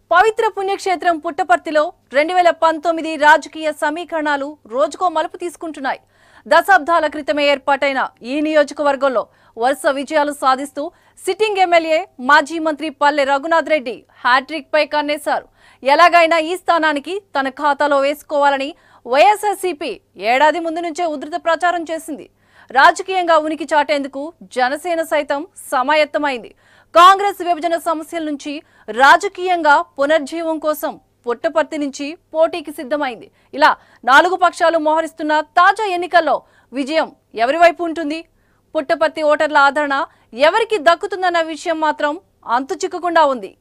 పవిత్ర పుణ్యక్షేత్రం పుట్టపర్తిలో రెండు వేల పంతొమ్మిది రాజకీయ సమీకరణాలు రోజుకో మలుపు తీసుకుంటున్నాయి దశాబ్దాల క్రితమే ఏర్పాటైన ఈ నియోజకవర్గంలో వరుస విజయాలు సాధిస్తూ సిట్టింగ్ ఎమ్మెల్యే మాజీ మంత్రి పల్లె రఘునాథ్ రెడ్డి హ్యాట్రిక్ పై కన్నేశారు ఎలాగైనా ఈ స్థానానికి తన ఖాతాలో వేసుకోవాలని వైఎస్ఆర్సీపీ ఏడాది ముందు నుంచే ఉధృత ప్రచారం చేసింది రాజకీయంగా ఉనికి చాటేందుకు జనసేన సైతం సమాయత్తమైంది కాంగ్రెస్ విభజన సమస్యల నుంచి రాజకీయంగా పునర్జీవం కోసం పుట్టపర్తి నుంచి పోటీకి సిద్ధమైంది ఇలా నాలుగు పక్షాలు మోహరిస్తున్న తాజా ఎన్నికల్లో విజయం ఎవరి వైపు ఉంటుంది పుట్టపర్తి ఓటర్ల ఆదరణ ఎవరికి దక్కుతుందన్న విషయం మాత్రం అంతు చిక్కకుండా ఉంది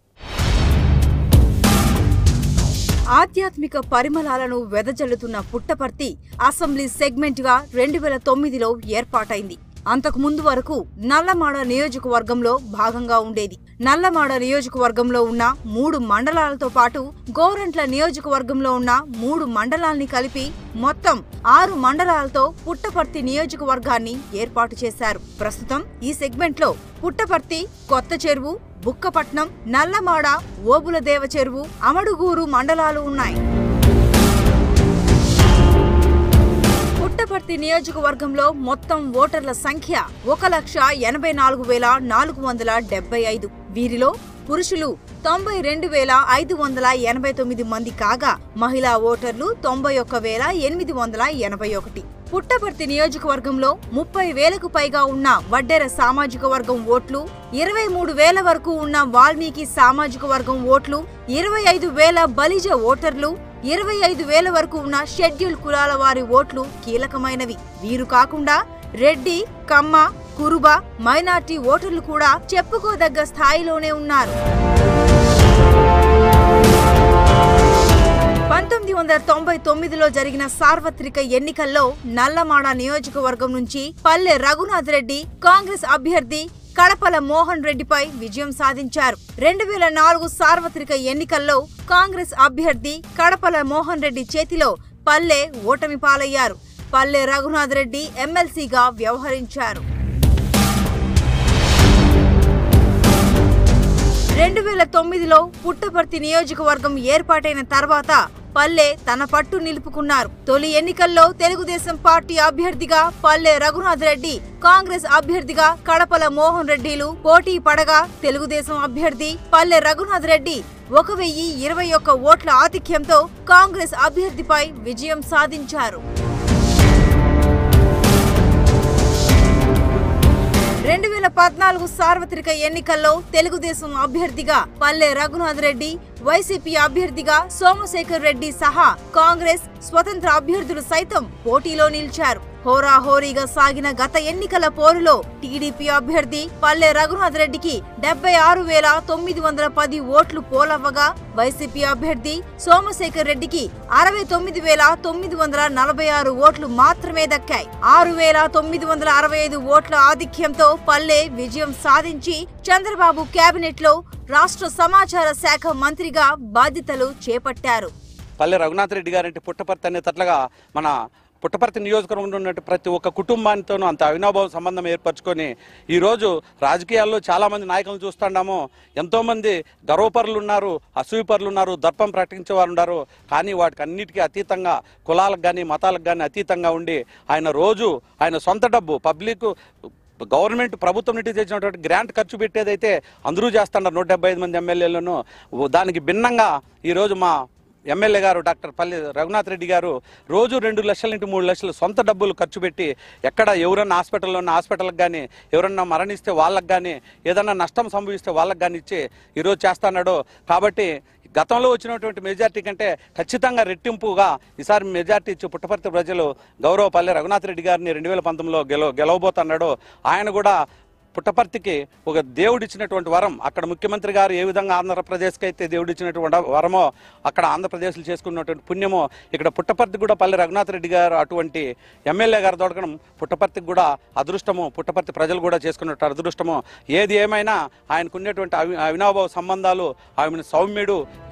ఆధ్యాత్మిక పరిమళాలను వెదజల్లుతున్న పుట్టపర్తి అసెంబ్లీ సెగ్మెంట్ గా రెండు వేల తొమ్మిదిలో ఏర్పాటైంది అంతకు ముందు వరకు నల్లమాడ నియోజకవర్గంలో భాగంగా ఉండేది నల్లమాడ నియోజకవర్గంలో ఉన్న మూడు మండలాలతో పాటు గోరంట్ల నియోజకవర్గంలో ఉన్న మూడు మండలాల్ని కలిపి మొత్తం ఆరు మండలాలతో పుట్టపర్తి నియోజకవర్గాన్ని ఏర్పాటు చేశారు ప్రస్తుతం ఈ సెగ్మెంట్ లో పుట్టపర్తి కొత్త చెరువు బుక్కపట్నం నల్లమాడ ఓబులదేవ చెరువు అమడుగూరు మండలాలు ఉన్నాయి పుట్టపర్తి నియోజకవర్గంలో మొత్తం ఓటర్ల సంఖ్య ఒక లక్ష ఎనభై నాలుగు వేల నాలుగు వందల డెబ్బై ఐదు వీరిలో పురుషులు తొంభై రెండు వేల ఐదు వందల ఎనభై తొమ్మిది మంది కాగా మహిళా ఓటర్లు తొంభై ఒక్క వేల ఎనిమిది వందల ఎనభై ఒకటి పుట్టపర్తి నియోజకవర్గంలో ముప్పై వేలకు పైగా ఉన్న వడ్డెర సామాజిక వర్గం ఓట్లు ఇరవై మూడు వేల వరకు ఉన్న వాల్మీకి సామాజిక వర్గం ఓట్లు ఇరవై ఐదు వేల బలిజ ఓటర్లు ఇరవై ఐదు వేల వరకు ఉన్న షెడ్యూల్ కులాల వారి ఓట్లు కీలకమైనవి వీరు కాకుండా రెడ్డి కమ్మ కురుబ మైనార్టీ ఓటర్లు కూడా చెప్పుకోదగ్గ స్థాయిలోనే ఉన్నారు పంతొమ్మిది వందల తొంభై తొమ్మిదిలో జరిగిన సార్వత్రిక ఎన్నికల్లో నల్లమాడ నియోజకవర్గం నుంచి పల్లె రఘునాథ్ రెడ్డి కాంగ్రెస్ అభ్యర్థి కడపల మోహన్ రెడ్డిపై విజయం సాధించారు రెండు వేల నాలుగు సార్వత్రిక ఎన్నికల్లో కాంగ్రెస్ అభ్యర్థి కడపల మోహన్ రెడ్డి చేతిలో పల్లె ఓటమి పాలయ్యారు పల్లె రఘునాథ్ రెడ్డి ఎమ్మెల్సీగా వ్యవహరించారు రెండు వేల తొమ్మిదిలో పుట్టపర్తి నియోజకవర్గం ఏర్పాటైన తర్వాత పల్లె తన పట్టు నిలుపుకున్నారు తొలి ఎన్నికల్లో తెలుగుదేశం పార్టీ అభ్యర్థిగా పల్లె రఘునాథ్ రెడ్డి కాంగ్రెస్ అభ్యర్థిగా కడపల మోహన్ రెడ్డిలు పోటీ పడగా తెలుగుదేశం అభ్యర్థి పల్లె రఘునాథ్ రెడ్డి ఒక వెయ్యి ఇరవై ఒక్క ఓట్ల ఆధిక్యంతో కాంగ్రెస్ అభ్యర్థిపై విజయం సాధించారు రెండు వేల పద్నాలుగు సార్వత్రిక ఎన్నికల్లో తెలుగుదేశం అభ్యర్థిగా పల్లె రఘునాథ్ రెడ్డి వైసీపీ అభ్యర్థిగా సోమశేఖర్ రెడ్డి సహా కాంగ్రెస్ స్వతంత్ర అభ్యర్థులు సైతం పోటీలో నిలిచారు హోరాహోరీగా సాగిన గత ఎన్నికల పోరులో టీడీపీ అభ్యర్థి పల్లె రఘునాథ్ రెడ్డికి డెబ్బై ఆరు వేల తొమ్మిది వందల పది ఓట్లు పోలవ్వగా వైసీపీ అభ్యర్థి సోమశేఖర్ రెడ్డికి అరవై తొమ్మిది వేల తొమ్మిది వందల నలభై ఆరు ఓట్లు మాత్రమే దక్కాయి ఆరు వేల తొమ్మిది వందల అరవై ఐదు ఓట్ల ఆధిక్యంతో పల్లె విజయం సాధించి చంద్రబాబు కేబినెట్ లో రాష్ట్ర సమాచార శాఖ మంత్రిగా బాధ్యతలు చేపట్టారు పల్లె రఘునాథ్ రెడ్డి గారంటే పుట్టపర్తి అనే తట్లుగా మన పుట్టపర్తి నియోజకవర్గంలో ఉన్నట్టు ప్రతి ఒక్క కుటుంబానితోనూ అంత అవినాభావ సంబంధం ఏర్పరచుకొని ఈరోజు రాజకీయాల్లో చాలామంది నాయకులను చూస్తున్నాము ఎంతోమంది గర్వపరులు ఉన్నారు అసూయపరులు ఉన్నారు దర్పం ప్రకటించేవారు ఉన్నారు కానీ వాటికి అన్నిటికీ అతీతంగా కులాలకు కానీ మతాలకు కానీ అతీతంగా ఉండి ఆయన రోజు ఆయన సొంత డబ్బు పబ్లిక్ గవర్నమెంట్ ప్రభుత్వం నుండి తెచ్చినటువంటి గ్రాంట్ ఖర్చు పెట్టేదైతే అందరూ చేస్తున్నారు నూట డెబ్బై ఐదు మంది ఎమ్మెల్యేలను దానికి భిన్నంగా ఈరోజు మా ఎమ్మెల్యే గారు డాక్టర్ పల్లి రఘునాథ్ రెడ్డి గారు రోజు రెండు లక్షల నుండి మూడు లక్షలు సొంత డబ్బులు ఖర్చు పెట్టి ఎక్కడ ఎవరన్నా హాస్పిటల్లో ఉన్న హాస్పిటల్కి కానీ ఎవరన్నా మరణిస్తే వాళ్ళకి కానీ ఏదన్నా నష్టం సంభవిస్తే వాళ్ళకి కానీ ఇచ్చి ఈరోజు చేస్తున్నాడు కాబట్టి గతంలో వచ్చినటువంటి మెజార్టీ కంటే ఖచ్చితంగా రెట్టింపుగా ఈసారి మెజార్టీ ఇచ్చి పుట్టపర్తి ప్రజలు గౌరవ పల్లె రఘునాథ్ రెడ్డి గారిని రెండు వేల పంతొమ్మిదిలో గెలవ గెలవబోతున్నాడు ఆయన కూడా పుట్టపర్తికి ఒక దేవుడిచ్చినటువంటి వరం అక్కడ ముఖ్యమంత్రి గారు ఏ విధంగా ఆంధ్రప్రదేశ్కి అయితే దేవుడిచ్చినటువంటి వరమో అక్కడ ఆంధ్రప్రదేశ్లో చేసుకున్నటువంటి పుణ్యమో ఇక్కడ పుట్టపర్తి కూడా పల్లె రఘునాథ్ రెడ్డి గారు అటువంటి ఎమ్మెల్యే గారు దొరకడం పుట్టపర్తికి కూడా అదృష్టము పుట్టపర్తి ప్రజలు కూడా చేసుకున్నట్టు అదృష్టము ఏది ఏమైనా ఆయనకున్నటువంటి అవి అవినాభావ సంబంధాలు ఆమెను సౌమ్యుడు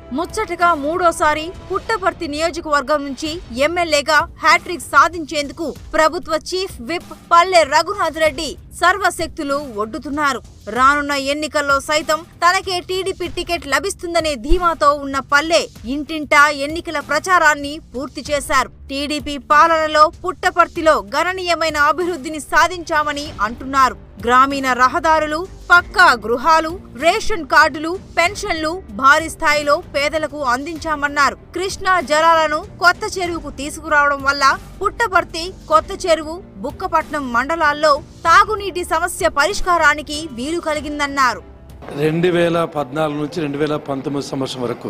ముచ్చటగా మూడోసారి పుట్టపర్తి నియోజకవర్గం నుంచి ఎమ్మెల్యేగా హ్యాట్రిక్ సాధించేందుకు ప్రభుత్వ చీఫ్ విప్ పల్లె రఘునాథ్ రెడ్డి సర్వశక్తులు ఒడ్డుతున్నారు రానున్న ఎన్నికల్లో సైతం తనకే టీడీపీ టికెట్ లభిస్తుందనే ధీమాతో ఉన్న పల్లె ఇంటింటా ఎన్నికల ప్రచారాన్ని పూర్తి చేశారు టీడీపీ పాలనలో పుట్టపర్తిలో గణనీయమైన అభివృద్ధిని సాధించామని అంటున్నారు గ్రామీణ రహదారులు పక్కా గృహాలు రేషన్ కార్డులు పెన్షన్లు భారీ స్థాయిలో పేదలకు అందించామన్నారు కృష్ణా జలాలను కొత్త చెరువుకు తీసుకురావడం వల్ల పుట్టపర్తి కొత్త చెరువు బుక్కపట్నం మండలాల్లో తాగునీటి సమస్య పరిష్కారానికి వీలు కలిగిందన్నారు రెండు వేల పద్నాలుగు నుంచి రెండు వేల పంతొమ్మిది సంవత్సరం వరకు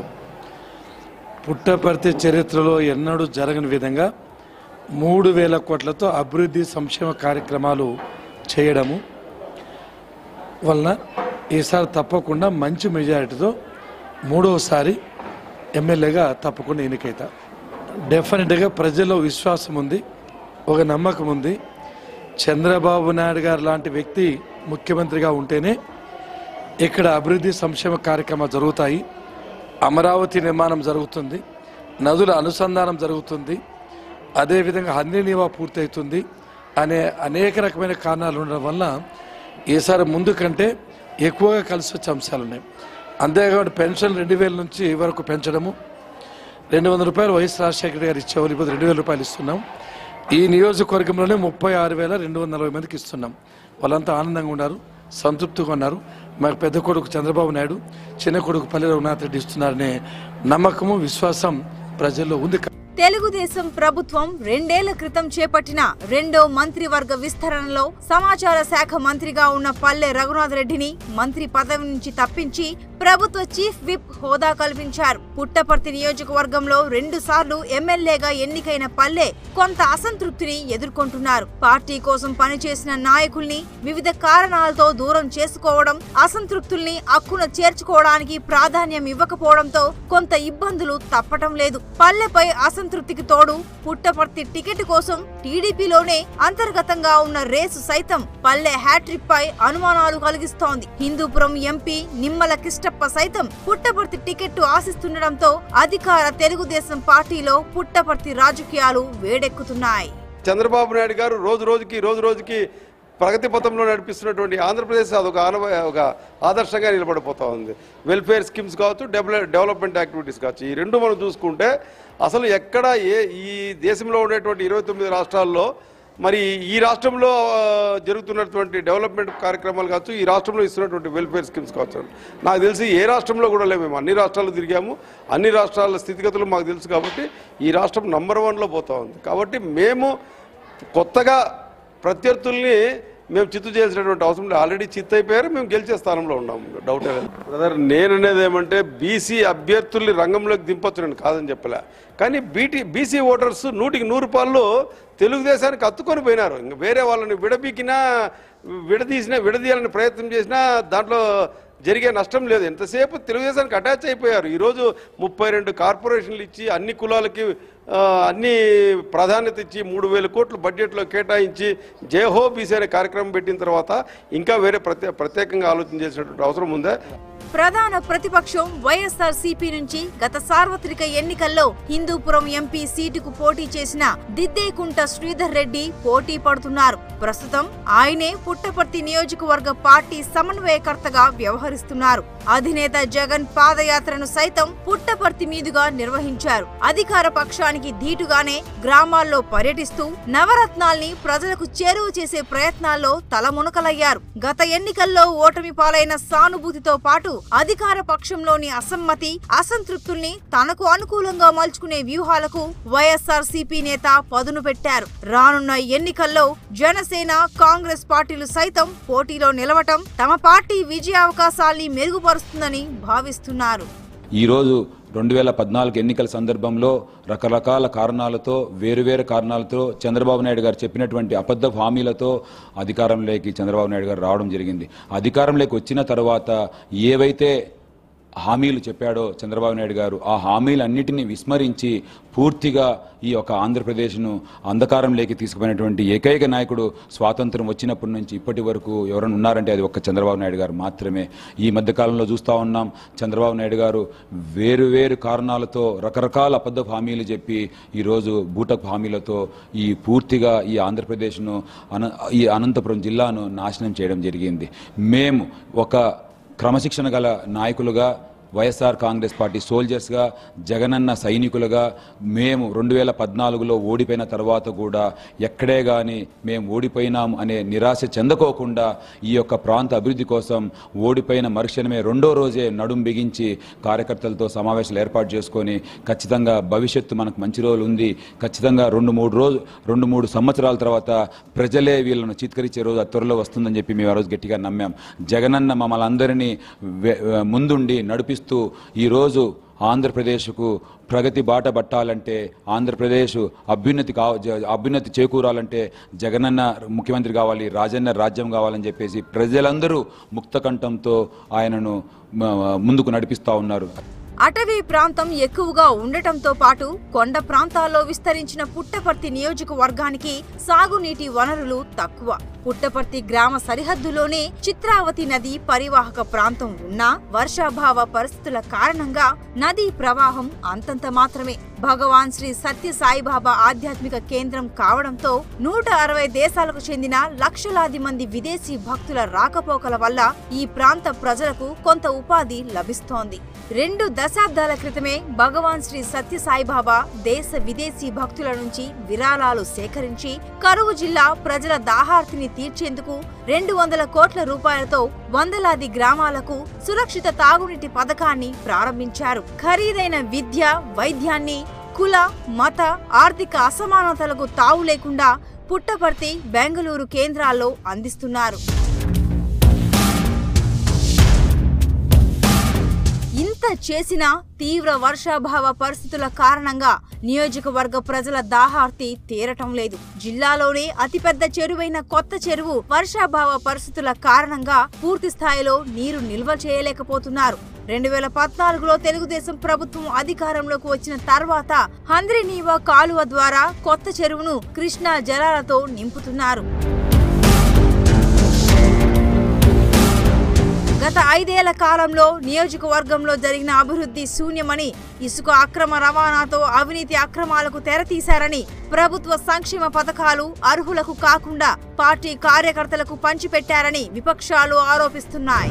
పుట్టపర్తి చరిత్రలో ఎన్నడూ జరగని విధంగా మూడు వేల కోట్లతో అభివృద్ధి సంక్షేమ కార్యక్రమాలు చేయడము వలన ఈసారి తప్పకుండా మంచి మెజారిటీతో మూడవసారి ఎమ్మెల్యేగా తప్పకుండా ఎన్నికైతా డెఫినెట్గా ప్రజల్లో విశ్వాసం ఉంది ఒక నమ్మకం ఉంది చంద్రబాబు నాయుడు గారు లాంటి వ్యక్తి ముఖ్యమంత్రిగా ఉంటేనే ఇక్కడ అభివృద్ధి సంక్షేమ కార్యక్రమాలు జరుగుతాయి అమరావతి నిర్మాణం జరుగుతుంది నదుల అనుసంధానం జరుగుతుంది అదేవిధంగా హంద్రీ నీవా పూర్తవుతుంది అనే అనేక రకమైన కారణాలు ఉండడం వల్ల ఈసారి ముందు కంటే ఎక్కువగా కలిసి వచ్చే అంశాలు ఉన్నాయి అంతేకాకుండా పెన్షన్ రెండు వేల నుంచి వరకు పెంచడము రెండు వందల రూపాయలు వైఎస్ రాజశేఖర గారు ఇచ్చేవాళ్ళు ఇప్పుడు రెండు వేల రూపాయలు ఇస్తున్నాం ఈ నియోజకవర్గంలోనే ముప్పై ఆరు వేల రెండు వందల నలభై మందికి ఇస్తున్నాం వాళ్ళంతా ఆనందంగా ఉన్నారు సంతృప్తిగా ఉన్నారు మాకు పెద్ద కొడుకు చంద్రబాబు నాయుడు చిన్న కొడుకు పల్లె రఘునాథ్ రెడ్డి ఇస్తున్నారనే నమ్మకము విశ్వాసం ప్రజల్లో ఉంది తెలుగుదేశం ప్రభుత్వం రెండేళ్ల క్రితం చేపట్టిన రెండో మంత్రివర్గ విస్తరణలో సమాచార శాఖ మంత్రిగా ఉన్న పల్లె రఘునాథ్ రెడ్డిని మంత్రి పదవి నుంచి తప్పించి ప్రభుత్వ చీఫ్ విప్ హోదా కల్పించారు పుట్టపర్తి నియోజకవర్గంలో రెండు సార్లు ఎమ్మెల్యేగా ఎన్నికైన పల్లె కొంత అసంతృప్తిని ఎదుర్కొంటున్నారు పార్టీ కోసం పనిచేసిన నాయకుల్ని వివిధ కారణాలతో దూరం చేసుకోవడం అసంతృప్తుల్ని అక్కున చేర్చుకోవడానికి ప్రాధాన్యం ఇవ్వకపోవడంతో కొంత ఇబ్బందులు తప్పటం లేదు పల్లెపై అసంతృప్తికి తోడు పుట్టపర్తి టికెట్ కోసం టీడీపీలోనే అంతర్గతంగా ఉన్న రేసు సైతం పల్లె హ్యాట్రిక్ పై అనుమానాలు కలిగిస్తోంది హిందూపురం ఎంపీ నిమ్మల కిష్టప్ప సైతం పుట్టపర్తి టికెట్ ఆశిస్తుండటంతో అధికార తెలుగుదేశం పార్టీలో పుట్టపర్తి రాజకీయాలు వేడెక్కుతున్నాయి చంద్రబాబు నాయుడు గారు రోజు రోజుకి రోజు రోజుకి ప్రగతి పథంలో నడిపిస్తున్నటువంటి ఆంధ్రప్రదేశ్ అదొక ఆనవ ఒక ఆదర్శంగా నిలబడిపోతా ఉంది వెల్ఫేర్ స్కీమ్స్ కావచ్చు డెవలప్ డెవలప్మెంట్ యాక్టివిటీస్ కావచ్చు ఈ రెండు మనం చూసుకుంటే అసలు ఎక్కడ ఏ ఈ దేశంలో ఉండేటువంటి ఇరవై తొమ్మిది రాష్ట్రాల్లో మరి ఈ రాష్ట్రంలో ఆ, జరుగుతున్నటువంటి డెవలప్మెంట్ కార్యక్రమాలు కావచ్చు ఈ రాష్ట్రంలో ఇస్తున్నటువంటి వెల్ఫేర్ స్కీమ్స్ కావచ్చు నాకు తెలిసి ఏ రాష్ట్రంలో కూడా లేవు మేము అన్ని రాష్ట్రాలు తిరిగాము అన్ని రాష్ట్రాల స్థితిగతులు మాకు తెలుసు కాబట్టి ఈ రాష్ట్రం నంబర్ వన్లో పోతా ఉంది కాబట్టి మేము కొత్తగా ప్రత్యర్థుల్ని మేము చిత్తు చేసినటువంటి అవసరం లేదు ఆల్రెడీ చిత్తు అయిపోయారు మేము గెలిచే స్థానంలో ఉన్నాము డౌటే లేదు బ్రదర్ నేను అనేది ఏమంటే బీసీ అభ్యర్థుల్ని రంగంలోకి దింపొచ్చు నేను కాదని చెప్పలే కానీ బీటీ బీసీ ఓటర్స్ నూటికి నూరు పాళ్ళు తెలుగుదేశానికి అత్తుకొని పోయినారు ఇంకా వేరే వాళ్ళని విడబీకినా విడదీసినా విడదీయాలని ప్రయత్నం చేసినా దాంట్లో జరిగే నష్టం లేదు ఎంతసేపు తెలుగుదేశానికి అటాచ్ అయిపోయారు ఈరోజు ముప్పై రెండు కార్పొరేషన్లు ఇచ్చి అన్ని కులాలకి ఆ, అన్ని ప్రాధాన్యత ఇచ్చి మూడు వేల కోట్లు బడ్జెట్లో కేటాయించి జేహో బీసీ అనే కార్యక్రమం పెట్టిన తర్వాత ఇంకా వేరే ప్రత్యే ప్రత్యేకంగా ఆలోచన చేసినటువంటి అవసరం ఉందా ప్రధాన ప్రతిపక్షం వైఎస్ఆర్ సిపి నుంచి గత సార్వత్రిక ఎన్నికల్లో హిందూపురం ఎంపీ సీటుకు పోటీ చేసిన దిద్దేకుంట శ్రీధర్ రెడ్డి పోటీ పడుతున్నారు ప్రస్తుతం ఆయనే పుట్టపర్తి నియోజకవర్గ పార్టీ సమన్వయకర్తగా వ్యవహరిస్తున్నారు అధినేత జగన్ పాదయాత్రను సైతం పుట్టపర్తి మీదుగా నిర్వహించారు అధికార పక్షానికి ధీటుగానే గ్రామాల్లో పర్యటిస్తూ నవరత్నాల్ని ప్రజలకు చేరువ చేసే ప్రయత్నాల్లో తలమునకలయ్యారు గత ఎన్నికల్లో ఓటమి పాలైన సానుభూతితో పాటు అధికార పక్షంలోని అసమ్మతి అసంతృప్తుల్ని తనకు అనుకూలంగా మలుచుకునే వ్యూహాలకు వైఎస్ఆర్ సిపి నేత పదును పెట్టారు రానున్న ఎన్నికల్లో జనసేన కాంగ్రెస్ పార్టీలు సైతం పోటీలో నిలవటం తమ పార్టీ విజయావకాశాల్ని మెరుగుపరుస్తుందని భావిస్తున్నారు ఈరోజు రెండు వేల పద్నాలుగు ఎన్నికల సందర్భంలో రకరకాల కారణాలతో వేరువేరు కారణాలతో చంద్రబాబు నాయుడు గారు చెప్పినటువంటి అబద్ధ హామీలతో అధికారంలోకి చంద్రబాబు నాయుడు గారు రావడం జరిగింది అధికారంలోకి వచ్చిన తర్వాత ఏవైతే హామీలు చెప్పాడో చంద్రబాబు నాయుడు గారు ఆ హామీలన్నిటినీ విస్మరించి పూర్తిగా ఈ యొక్క ఆంధ్రప్రదేశ్ను అంధకారంలోకి తీసుకుపోయినటువంటి ఏకైక నాయకుడు స్వాతంత్రం వచ్చినప్పటి నుంచి ఇప్పటి వరకు ఎవరైనా ఉన్నారంటే అది ఒక్క చంద్రబాబు నాయుడు గారు మాత్రమే ఈ మధ్యకాలంలో చూస్తూ ఉన్నాం చంద్రబాబు నాయుడు గారు వేరు వేరు కారణాలతో రకరకాల అబద్ధ హామీలు చెప్పి ఈరోజు బూటక్ హామీలతో ఈ పూర్తిగా ఈ ఆంధ్రప్రదేశ్ను అన ఈ అనంతపురం జిల్లాను నాశనం చేయడం జరిగింది మేము ఒక క్రమశిక్షణ గల నాయకులుగా వైఎస్ఆర్ కాంగ్రెస్ పార్టీ సోల్జర్స్గా జగనన్న సైనికులుగా మేము రెండు వేల పద్నాలుగులో ఓడిపోయిన తర్వాత కూడా ఎక్కడే కానీ మేము ఓడిపోయినాం అనే నిరాశ చెందకోకుండా ఈ యొక్క ప్రాంత అభివృద్ధి కోసం ఓడిపోయిన మరుక్షణమే రెండో రోజే నడుం బిగించి కార్యకర్తలతో సమావేశాలు ఏర్పాటు చేసుకొని ఖచ్చితంగా భవిష్యత్తు మనకు మంచి రోజులు ఉంది ఖచ్చితంగా రెండు మూడు రోజు రెండు మూడు సంవత్సరాల తర్వాత ప్రజలే వీళ్ళను చిత్కరించే రోజు అది త్వరలో వస్తుందని చెప్పి మేము ఆ రోజు గట్టిగా నమ్మాం జగనన్న మమ్మల్ని అందరినీ వె- ముందుండి నడిపిస్తూ ఈరోజు ఆంధ్రప్రదేశ్కు ప్రగతి బాట పట్టాలంటే ఆంధ్రప్రదేశ్ అభ్యున్నతి కావ జ- అభ్యున్నతి చేకూరాలంటే జగనన్న ముఖ్యమంత్రి కావాలి రాజన్న రాజ్యం కావాలని చెప్పేసి ప్రజలందరూ ముక్తకంఠంతో ఆయనను మ- ముందుకు నడిపిస్తూ ఉన్నారు అటవీ ప్రాంతం ఎక్కువగా ఉండటంతో పాటు కొండ ప్రాంతాల్లో విస్తరించిన పుట్టపర్తి నియోజకవర్గానికి సాగునీటి వనరులు తక్కువ పుట్టపర్తి గ్రామ సరిహద్దులోనే చిత్రావతి నది పరివాహక ప్రాంతం ఉన్నా వర్షాభావ పరిస్థితుల కారణంగా నదీ ప్రవాహం అంతంత మాత్రమే భగవాన్ శ్రీ సత్య సాయిబాబా ఆధ్యాత్మిక కేంద్రం కావడంతో నూట అరవై దేశాలకు చెందిన లక్షలాది మంది విదేశీ భక్తుల రాకపోకల వల్ల ఈ ప్రాంత ప్రజలకు కొంత ఉపాధి లభిస్తోంది రెండు దశాబ్దాల క్రితమే భగవాన్ శ్రీ సత్య సాయిబాబా దేశ విదేశీ భక్తుల నుంచి విరాళాలు సేకరించి కరువు జిల్లా ప్రజల దాహార్తిని తీర్చేందుకు రెండు వందల కోట్ల రూపాయలతో వందలాది గ్రామాలకు సురక్షిత తాగునీటి పథకాన్ని ప్రారంభించారు ఖరీదైన విద్య వైద్యాన్ని కుల మత ఆర్థిక అసమానతలకు తావు లేకుండా పుట్టపర్తి బెంగళూరు కేంద్రాల్లో అందిస్తున్నారు ఇంత చేసినా తీవ్ర వర్షాభావ పరిస్థితుల కారణంగా నియోజకవర్గ ప్రజల దాహార్తి తీరటం లేదు జిల్లాలోనే అతిపెద్ద చెరువైన కొత్త చెరువు వర్షాభావ పరిస్థితుల కారణంగా పూర్తి స్థాయిలో నీరు నిల్వ చేయలేకపోతున్నారు రెండు వేల పద్నాలుగులో తెలుగుదేశం ప్రభుత్వం అధికారంలోకి వచ్చిన తర్వాత హంద్రినీవా కాలువ ద్వారా కొత్త చెరువును కృష్ణా జలాలతో నింపుతున్నారు గత ఐదేళ్ల కాలంలో నియోజకవర్గంలో జరిగిన అభివృద్ధి శూన్యమని ఇసుక అక్రమ రవాణాతో అవినీతి అక్రమాలకు తెరతీశారని ప్రభుత్వ సంక్షేమ పథకాలు అర్హులకు కాకుండా పార్టీ కార్యకర్తలకు పంచిపెట్టారని విపక్షాలు ఆరోపిస్తున్నాయి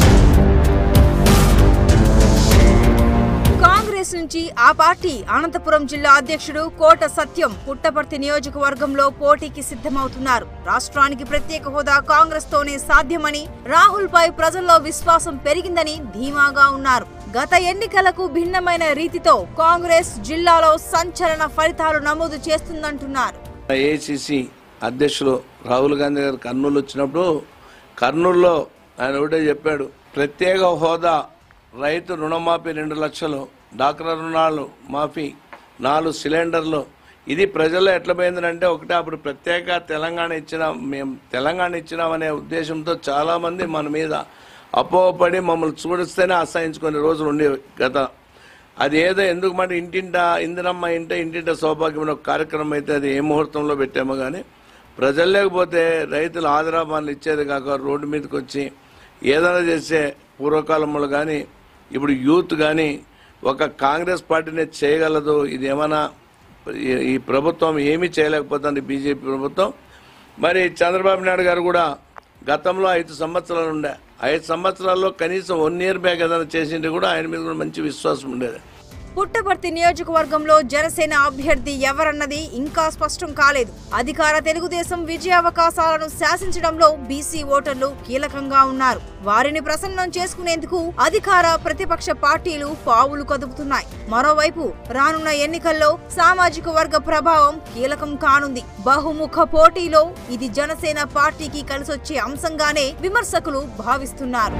కాంగ్రెస్ నుంచి ఆ పార్టీ అనంతపురం జిల్లా అధ్యక్షుడు కోట సత్యం పుట్టపర్తి నియోజకవర్గంలో పోటీకి సిద్ధమవుతున్నారు రాష్ట్రానికి ప్రత్యేక హోదా కాంగ్రెస్ తోనే సాధ్యమని రాహుల్ పై ప్రజల్లో విశ్వాసం పెరిగిందని ధీమాగా ఉన్నారు గత ఎన్నికలకు భిన్నమైన రీతితో కాంగ్రెస్ జిల్లాలో సంచలన ఫలితాలు నమోదు చేస్తుందంటున్నారు ఏఐసిసి అధ్యక్షులు రాహుల్ గాంధీ గారు కర్నూలు వచ్చినప్పుడు కర్నూలులో ఆయన ఒకటే చెప్పాడు ప్రత్యేక హోదా రైతు రుణమాఫీ రెండు లక్షలు డాక్రా రుణాలు మాఫీ నాలుగు సిలిండర్లు ఇది ప్రజల్లో ఎట్లా పోయిందంటే ఒకటే అప్పుడు ప్రత్యేక తెలంగాణ ఇచ్చిన మేము తెలంగాణ ఇచ్చినామనే ఉద్దేశంతో చాలామంది మన మీద అపోహపడి మమ్మల్ని చూడిస్తేనే అసహించుకునే రోజులు ఉండేవి గత అది ఏదో ఎందుకు మాట ఇంటింట ఇందిరమ్మ ఇంట ఇంటింట సౌభాగ్యం అనే ఒక కార్యక్రమం అయితే అది ఏ ముహూర్తంలో పెట్టామో కానీ ప్రజలు లేకపోతే రైతులు ఆదరాబాన్లు ఇచ్చేది కాక రోడ్డు మీదకి వచ్చి ఏదైనా చేసే పూర్వకాలంలో కానీ ఇప్పుడు యూత్ కానీ ఒక కాంగ్రెస్ పార్టీనే చేయగలదు ఇది ఏమైనా ఈ- ఈ ప్రభుత్వం ఏమీ చేయలేకపోతుంది బీజేపీ ప్రభుత్వం మరి చంద్రబాబు నాయుడు గారు కూడా గతంలో ఐదు సంవత్సరాలు ఉండే ఐదు సంవత్సరాల్లో కనీసం వన్ ఇయర్ బ్యాక్ ఏదైనా చేసింటే కూడా ఆయన మీద కూడా మంచి విశ్వాసం ఉండేది పుట్టపర్తి నియోజకవర్గంలో జనసేన అభ్యర్థి ఎవరన్నది ఇంకా స్పష్టం కాలేదు అధికార తెలుగుదేశం విజయావకాశాలను శాసించడంలో బీసీ ఓటర్లు కీలకంగా ఉన్నారు వారిని ప్రసన్నం చేసుకునేందుకు అధికార ప్రతిపక్ష పార్టీలు పావులు కదుపుతున్నాయి మరోవైపు రానున్న ఎన్నికల్లో సామాజిక వర్గ ప్రభావం కీలకం కానుంది బహుముఖ పోటీలో ఇది జనసేన పార్టీకి కలిసొచ్చే అంశంగానే విమర్శకులు భావిస్తున్నారు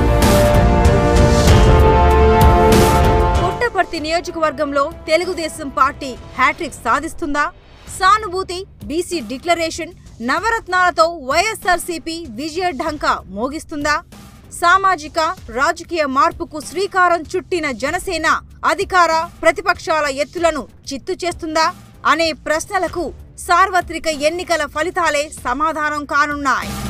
పుట్టపర్తి నియోజకవర్గంలో తెలుగుదేశం పార్టీ హ్యాట్రిక్ సాధిస్తుందా సానుభూతి బీసీ డిక్లరేషన్ నవరత్నాలతో వైఎస్ఆర్సీపీ విజయ ఢంకా మోగిస్తుందా సామాజిక రాజకీయ మార్పుకు శ్రీకారం చుట్టిన జనసేన అధికార ప్రతిపక్షాల ఎత్తులను చిత్తు చేస్తుందా అనే ప్రశ్నలకు సార్వత్రిక ఎన్నికల ఫలితాలే సమాధానం కానున్నాయి